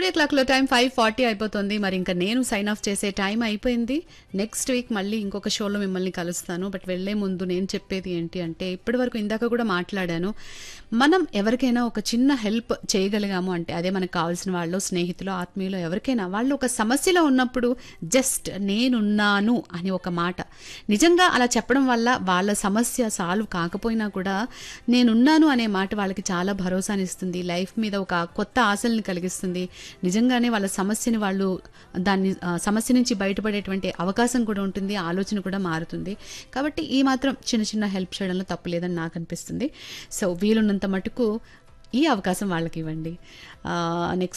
studio క్లాక్లో time five forty అయిపోతుంది మరి ఇంకా నేను సైన్ ఆఫ్ చేసే టైం అయిపోయింది నెక్స్ట్ వీక్ మళ్ళీ ఇంకొక షోలో మిమ్మల్ని కలుస్తాను బట్ వెళ్లే ముందు నేను చెప్పేది ఏంటి అంటే ఇప్పటివరకు ఇందాక కూడా మాట్లాడాను మనం ఎవరికైనా ఒక చిన్న హెల్ప్ చేయగలిగాము అంటే అదే మనకు కావాల్సిన వాళ్ళు స్నేహితులు ఆత్మీయులు ఎవరికైనా వాళ్ళు ఒక సమస్యలో ఉన్నప్పుడు జస్ట్ నేనున్నాను అని ఒక మాట నిజంగా అలా చెప్పడం వల్ల వాళ్ళ సమస్య సాల్వ్ కాకపోయినా కూడా నేనున్నాను అనే మాట వాళ్ళకి చాలా భరోసాని ఇస్తుంది లైఫ్ మీద ఒక కొత్త ఆశల్ని కలిగిస్తుంది నిజంగానే వాళ్ళ సమస్యని వాళ్ళు దాన్ని ఆ, సమస్య నుంచి బయటపడేటువంటి అవకాశం కూడా ఉంటుంది ఆలోచన కూడా మారుతుంది కాబట్టి ఈ మాత్రం చిన్న చిన్న హెల్ప్ చేయడంలో తప్పు లేదని నాకు అనిపిస్తుంది సో వీలున్నంత మటుకు ఈ అవకాశం వాళ్ళకి ఇవ్వండి నెక్స్ట్